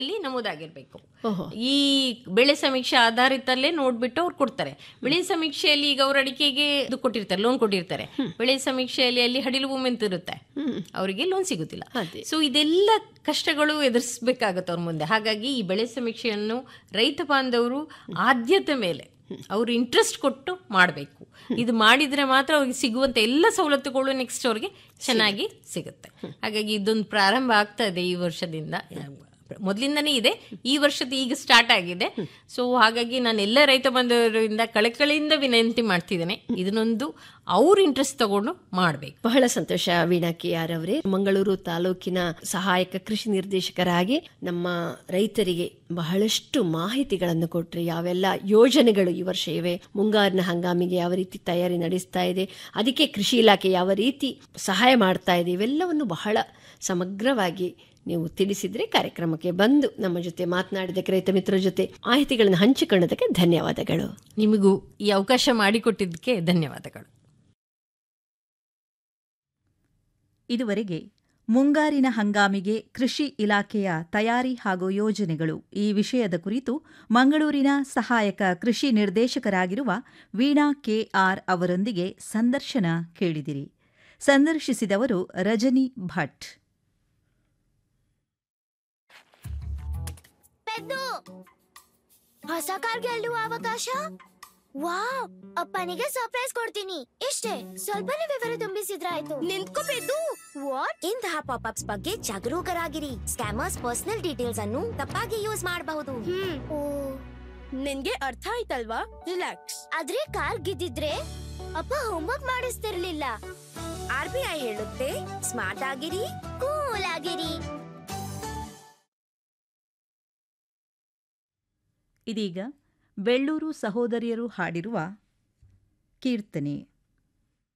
ಅಲ್ಲಿ ನಮೂದಾಗಿರ್ಬೇಕು ಓಹೋ ಈ ಬೆಳೆ ಸಮೀಕ್ಷೆ ಆಧಾರಿತಲ್ಲೇ ನೋಡ್ಬಿಟ್ಟು ಅವ್ರು ಕೊಡ್ತಾರೆ ಬೆಳೆ ಸಮೀಕ್ಷೆಯಲ್ಲಿ ಈಗ ಅವ್ರ ಅಡಿಕೆಗೆ ಇದು ಕೊಟ್ಟಿರ್ತಾರೆ ಲೋನ್ ಕೊಟ್ಟಿರ್ತಾರೆ ಬೆಳೆ ಸಮೀಕ್ಷೆಯಲ್ಲಿ ಅಲ್ಲಿ ಹಡಿಲು ಭೂಮಿ ಅಂತ ಇರುತ್ತೆ ಅವರಿಗೆ ಲೋನ್ ಸಿಗುತ್ತಿಲ್ಲ ಅದೇ. ಸೊ ಇದೆಲ್ಲ ಕಷ್ಟಗಳು ಎದುರಿಸ್ಬೇಕಾಗತ್ತೆ ಅವ್ರ ಮುಂದೆ ಹಾಗಾಗಿ ಈ ಬೆಳೆ ಸಮೀಕ್ಷೆಯನ್ನು ರೈತ ಬಾಂಧವರು ಆದ್ಯತೆ ಮೇಲೆ ಅವರು ಇಂಟ್ರೆಸ್ಟ್ ಕೊಟ್ಟು ಮಾಡಬೇಕು ಇದು ಮಾಡಿದ್ರೆ ಮಾತ್ರ ಅವ್ರಿಗೆ ಸಿಗುವಂತ ಎಲ್ಲ ಸವಲತ್ತುಗಳು ನೆಕ್ಸ್ಟ್ ಅವ್ರಿಗೆ ಚೆನ್ನಾಗಿ ಸಿಗುತ್ತೆ ಹಾಗಾಗಿ ಇದೊಂದು ಪ್ರಾರಂಭ ಆಗ್ತಾ ಇದೆ ಈ ವರ್ಷದಿಂದ ಮೊದಲಿಂದನೇ ಇದೆ ಈ ವರ್ಷದ ಈಗ ಸ್ಟಾರ್ಟ್ ಆಗಿದೆ ಸೊ ಹಾಗಾಗಿ ನಾನು ಎಲ್ಲ ರೈತ ಬಂಧುವರಿಂದ ಕಳಕಳಿಯಿಂದ ವಿನಂತಿ ಮಾಡ್ತಿದ್ದೇನೆ ಇದನ್ನೊಂದು ಅವ್ರ ಇಂಟ್ರೆಸ್ಟ್ ತಗೊಂಡು ಮಾಡಬೇಕು ಬಹಳ ಸಂತೋಷ ವೀಣಾ ಕೆ ಆರ್ ಅವರೇ ಮಂಗಳೂರು ತಾಲೂಕಿನ ಸಹಾಯಕ ಕೃಷಿ ನಿರ್ದೇಶಕರಾಗಿ ನಮ್ಮ ರೈತರಿಗೆ ಬಹಳಷ್ಟು ಮಾಹಿತಿಗಳನ್ನು ಕೊಟ್ರಿ ಯಾವೆಲ್ಲ ಯೋಜನೆಗಳು ಈ ವರ್ಷ ಇವೆ ಮುಂಗಾರಿನ ಹಂಗಾಮಿಗೆ ಯಾವ ರೀತಿ ತಯಾರಿ ನಡೆಸ್ತಾ ಇದೆ ಅದಕ್ಕೆ ಕೃಷಿ ಇಲಾಖೆ ಯಾವ ರೀತಿ ಸಹಾಯ ಮಾಡ್ತಾ ಇದೆ ಇವೆಲ್ಲವನ್ನು ಬಹಳ ಸಮಗ್ರವಾಗಿ ನೀವು ತಿಳಿಸಿದ್ರೆ ಕಾರ್ಯಕ್ರಮಕ್ಕೆ ಬಂದು ನಮ್ಮ ಜೊತೆ ಮಾತನಾಡಿದಕ್ಕೆ ರೈತ ಮಿತ್ರರ ಜೊತೆ ಮಾಹಿತಿಗಳನ್ನು ಹಂಚಿಕೊಂಡದಕ್ಕೆ ಧನ್ಯವಾದಗಳು ನಿಮಗೂ ಈ ಅವಕಾಶ ಮಾಡಿಕೊಟ್ಟಿದ್ದಕ್ಕೆ ಧನ್ಯವಾದಗಳು ಇದುವರೆಗೆ ಮುಂಗಾರಿನ ಹಂಗಾಮಿಗೆ ಕೃಷಿ ಇಲಾಖೆಯ ತಯಾರಿ ಹಾಗೂ ಯೋಜನೆಗಳು ಈ ವಿಷಯದ ಕುರಿತು ಮಂಗಳೂರಿನ ಸಹಾಯಕ ಕೃಷಿ ನಿರ್ದೇಶಕರಾಗಿರುವ ವೀಣಾ ಕೆಆರ್ ಅವರೊಂದಿಗೆ ಸಂದರ್ಶನ ಕೇಳಿದಿರಿ ಸಂದರ್ಶಿಸಿದವರು ರಜನಿ ಭಟ್ ಪೆದ್ದು ಹೊಸ ಕಾರ್ ಗೆಲ್ಲುವ ಅವಕಾಶ ವಾವ್ ಅಪ್ಪನಿಗೆ ಸರ್ಪ್ರೈಸ್ ಕೊಡ್ತೀನಿ ಇಷ್ಟೇ ಸ್ವಲ್ಪನೇ ವಿವರ ತುಂಬಿಸಿದ್ರಾಯ್ತು ನಿಂತ್ಕೋ ಪೆದ್ದು ವಾಟ್ ಇಂತಹ ಪಾಪ್ ಅಪ್ಸ್ ಬಗ್ಗೆ ಜಾಗರೂಕರಾಗಿರಿ ಸ್ಕ್ಯಾಮರ್ಸ್ ಪರ್ಸನಲ್ ಡೀಟೇಲ್ಸ್ ಅನ್ನು ತಪ್ಪಾಗಿ ಯೂಸ್ ಮಾಡಬಹುದು ಓ ನಿನ್ಗೆ ಅರ್ಥ ಆಯ್ತಲ್ವಾ ರಿಲ್ಯಾಕ್ಸ್ ಆದ್ರೆ ಕಾರ್ ಗಿದ್ದಿದ್ರೆ ಅಪ್ಪ ಹೋಮ್ವರ್ಕ್ ಮಾಡಿಸ್ತಿರ್ಲಿಲ್ಲ ಆರ್ ಬಿ ಐ ಹೇಳುತ್ತೆ ಸ್ಮಾರ್ಟ್ ಆಗಿರಿ ಕೂಲ್ ಆಗಿರಿ ಇದೀಗ ಬೆಳ್ಳೂರು ಸಹೋದರಿಯರು ಹಾಡಿರುವ ಕೀರ್ತನೆ